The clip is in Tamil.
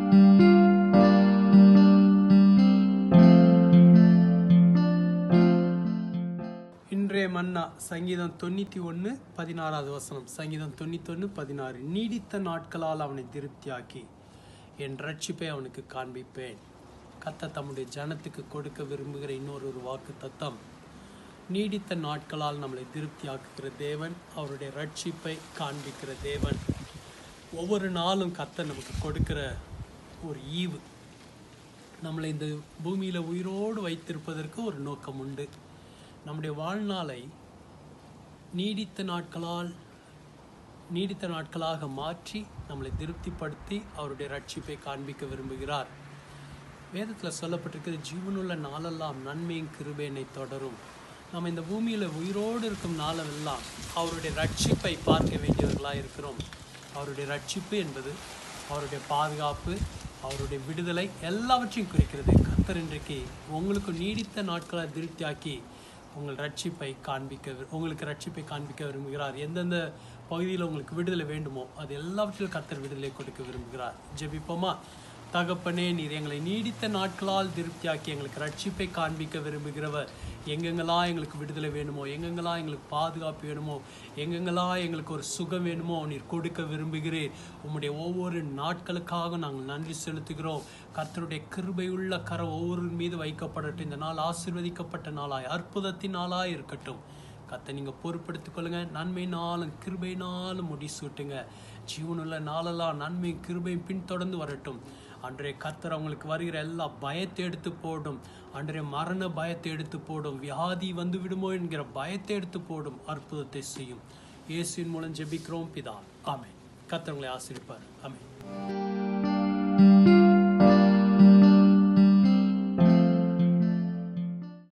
இன்றைய மன்னா சங்கீதம் தொண்ணூற்றி ஒன்று பதினாறாவது வசனம் சங்கீதம் தொண்ணூத்தொன்று பதினாறு நீடித்த நாட்களால் அவனை திருப்தியாக்கி என் ரட்சிப்பை அவனுக்கு காண்பிப்பேன் கத்த தம்முடைய ஜனத்துக்கு கொடுக்க விரும்புகிற இன்னொரு ஒரு வாக்கு தத்தம் நீடித்த நாட்களால் நம்மளை திருப்தியாக்குகிற தேவன் அவருடைய ரட்சிப்பை காண்பிக்கிற தேவன் ஒவ்வொரு நாளும் கத்த நமக்கு கொடுக்கிற ஒரு ஈவு நம்மளை இந்த பூமியில் உயிரோடு வைத்திருப்பதற்கு ஒரு நோக்கம் உண்டு நம்முடைய வாழ்நாளை நீடித்த நாட்களால் நீடித்த நாட்களாக மாற்றி நம்மளை திருப்திப்படுத்தி அவருடைய ரட்சிப்பை காண்பிக்க விரும்புகிறார் வேதத்தில் சொல்லப்பட்டிருக்கிறது ஜீவனுள்ள நாளெல்லாம் நன்மையும் கிருபேனை தொடரும் நம்ம இந்த பூமியில் உயிரோடு இருக்கும் நாளெல்லாம் அவருடைய ரட்சிப்பை பார்க்க வேண்டியவர்களாக இருக்கிறோம் அவருடைய ரட்சிப்பு என்பது அவருடைய பாதுகாப்பு அவருடைய விடுதலை எல்லாவற்றையும் குறிக்கிறது கத்தர் இன்றைக்கு உங்களுக்கு நீடித்த நாட்களை திருப்தியாக்கி உங்கள் ரட்சிப்பை காண்பிக்க வி- உங்களுக்கு ரட்சிப்பை காண்பிக்க விரும்புகிறார் எந்தெந்த பகுதியில் உங்களுக்கு விடுதலை வேண்டுமோ அது எல்லாவற்றிலும் கத்தர் விடுதலை கொடுக்க விரும்புகிறார் ஜெபிப்போமா தகப்பனே நீர் எங்களை நீடித்த நாட்களால் திருப்தியாக்கி எங்களுக்கு ரட்சிப்பை காண்பிக்க விரும்புகிறவர் எங்கெங்கெல்லாம் எங்களுக்கு விடுதலை வேணுமோ எங்கெங்கெல்லாம் எங்களுக்கு பாதுகாப்பு வேணுமோ எங்கெங்கெல்லாம் எங்களுக்கு ஒரு சுகம் வேணுமோ நீர் கொடுக்க விரும்புகிறீர் உம்முடைய ஒவ்வொரு நாட்களுக்காக நாங்கள் நன்றி செலுத்துகிறோம் கர்த்தருடைய கிருபையுள்ள கரம் ஒவ்வொரு மீது வைக்கப்படட்டும் இந்த நாள் ஆசீர்வதிக்கப்பட்ட நாளாய் அற்புதத்தின் நாளாய் இருக்கட்டும் கத்தை நீங்கள் பொறுப்படுத்திக் கொள்ளுங்க நன்மைனாலும் கிருபைனாலும் முடிசூட்டுங்க ஜீவனுள்ள நாளெல்லாம் நன்மையும் கிருபையும் பின்தொடர்ந்து வரட்டும் அன்றைய கர்த்தர் அவங்களுக்கு வருகிற எல்லா பயத்தை எடுத்து போடும் அன்றைய மரண பயத்தை எடுத்து போடும் வியாதி வந்து விடுமோ என்கிற பயத்தை எடுத்து போடும் அற்புதத்தை செய்யும் இயேசுவின் மூலம் ஜெபிக்கிறோம் பிதா ஆமென் கர்த்தர் உங்களை ஆசீர்வதிப்பார் ஆமென்